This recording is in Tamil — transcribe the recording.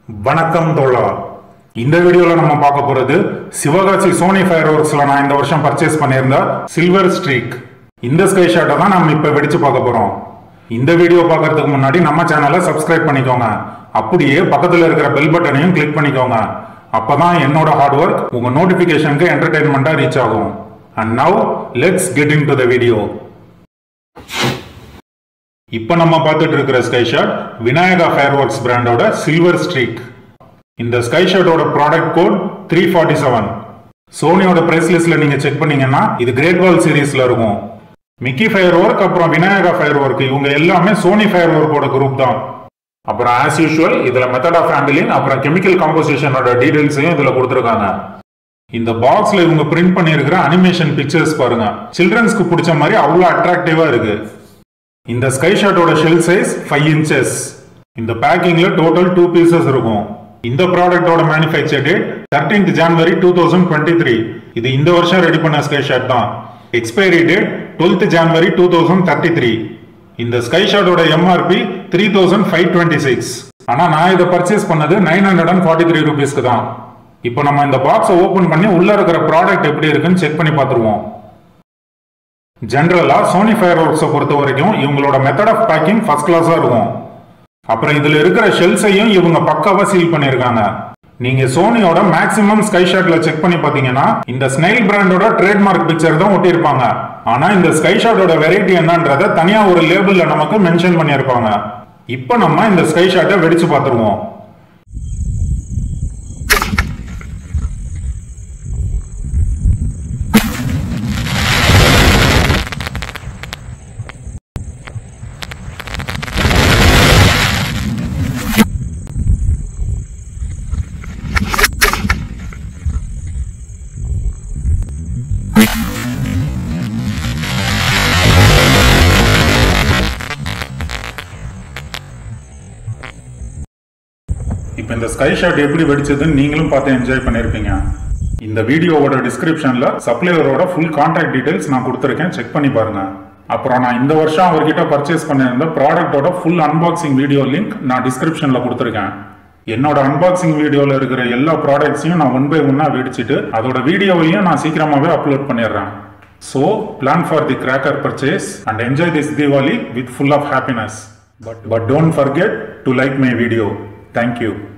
வணக்கம் தோழா இந்த வீடியோல நம்ம பார்க்க போறது சிவகாசி சோனி ஃபயர் ஒர்க்ஸ்ல நான் இந்த வருஷம் பர்ச்சேஸ் பண்ணியிருந்த சில்வர் ஸ்ட்ரீக் இந்த ஸ்கை ஷாட்டை தான் நம்ம இப்ப வெடிச்சு பார்க்க போறோம் இந்த வீடியோ பார்க்கறதுக்கு முன்னாடி நம்ம சேனலை சப்ஸ்கிரைப் பண்ணிக்கோங்க அப்படியே பக்கத்துல இருக்கிற பெல் பட்டனையும் கிளிக் பண்ணிக்கோங்க அப்பதான் என்னோட ஹார்ட் ஒர்க் உங்க நோட்டிபிகேஷனுக்கு என்டர்டைன்மெண்டா ரீச் ஆகும் and now let's get into the video இப்போ நம்ம பார்த்துட்டு இருக்கிற sky shot Vinayaka fireworks பிராண்டோட சில்வர் ஸ்ட்ரீக் இந்த ஸ்கை ஷாட்டோட product code three forty seven சோனியோட பிரைஸ் லிஸ்ட்ல நீங்க செக் பண்ணீங்கன்னா இது கிரேட் வால் சீரீஸ்ல இருக்கும் மிக்கி ஃபயர் ஒர்க் அப்புறம் விநாயகா ஃபயர் ஒர்க் இவங்க எல்லாமே சோனி ஃபயர் ஒர்க்கோட குரூப் தான் அப்புறம் ஆஸ் யூஷுவல் இதுல மெத்தட் ஆஃப் ஹேண்டிலிங் அப்புறம் கெமிக்கல் காம்போசிஷனோட டீடைல்ஸையும் இதுல கொடுத்துருக்காங்க இந்த பாக்ஸ்ல இவங்க பிரிண்ட் பண்ணியிருக்கிற அனிமேஷன் பிக்சர்ஸ் பாருங்க சில்ட்ரன்ஸ்க்கு பிடிச்ச மாதிரி அவ்வளோ அட்ராக்டிவா இருக்கு இந்த ஸ்கை ஷாட்டோட ஷெல் சைஸ் ஃபைவ் இன்ச்சஸ் இந்த பேக்கிங்ல டோட்டல் டூ பீசஸ் இருக்கும் இந்த ப்ராடக்டோட manufacture date thirteenth January two thousand twenty three இது இந்த வருஷம் ரெடி பண்ண ஸ்கை ஷாட் தான் expiry date twelfth January two thousand thirty three இந்த ஸ்கை ஷாட்டோட MRP three thousand five twenty six ஆனா நான் இதை பர்ச்சேஸ் பண்ணது nine hundred and forty three ருபீஸ்க்கு தான் இப்போ நம்ம இந்த பாக்ஸை ஓபன் பண்ணி உள்ள இருக்கிற ப்ராடக்ட் எப்படி இருக்குன்னு செக் பண்ணி பார்த்துருவோம் ஜென்ரலா சோனி ஃபயர் ஒர்க்ஸை பொறுத்த வரைக்கும் இவங்களோட மெத்தட் ஆஃப் பேக்கிங் ஃபர்ஸ்ட் கிளாஸா இருக்கும் அப்புறம் இதுல இருக்கிற ஷெல்ஸையும் இவங்க பக்காவா சீல் பண்ணிருக்காங்க நீங்க சோனியோட மேக்ஸிமம் ஸ்கை ஷாட்ல செக் பண்ணி பாத்தீங்கன்னா இந்த ஸ்னைல் பிராண்டோட ட்ரேட்மார்க் பிக்சர் தான் ஒட்டியிருப்பாங்க ஆனா இந்த ஸ்கை ஷாட்டோட வெரைட்டி என்னன்றத தனியா ஒரு லேபிள்ல நமக்கு மென்ஷன் பண்ணியிருப்பாங்க இப்போ நம்ம இந்த ஸ்கை ஷாட்டை வெடிச்சு பார்த்துருவோம் இப்போ இந்த ஸ்கை ஷாட் எப்படி வெடிச்சதுன்னு நீங்களும் பார்த்து என்ஜாய் பண்ணியிருப்பீங்க இந்த வீடியோவோட டிஸ்கிரிப்ஷன்ல சப்ளையரோட ஃபுல் கான்டாக்ட் டீடைல்ஸ் நான் கொடுத்துருக்கேன் செக் பண்ணி பாருங்க அப்புறம் நான் இந்த வருஷம் அவர்கிட்ட பர்ச்சேஸ் பண்ணியிருந்த ப்ராடக்ட்டோட ஃபுல் அன்பாக்சிங் வீடியோ லிங்க் நான் டிஸ்கிரிப்ஷன்ல கொடுத்துருக்கேன் என்னோட அன்பாக்சிங் வீடியோவில் இருக்கிற எல்லா ப்ராடக்ட்ஸையும் நான் ஒன் பை ஒன்னாக வெடிச்சிட்டு அதோட வீடியோவையும் நான் சீக்கிரமாகவே அப்லோட் பண்ணிடுறேன் so plan for the cracker purchase and enjoy this Deepavali with full of happiness but but don't forget to like my video thank you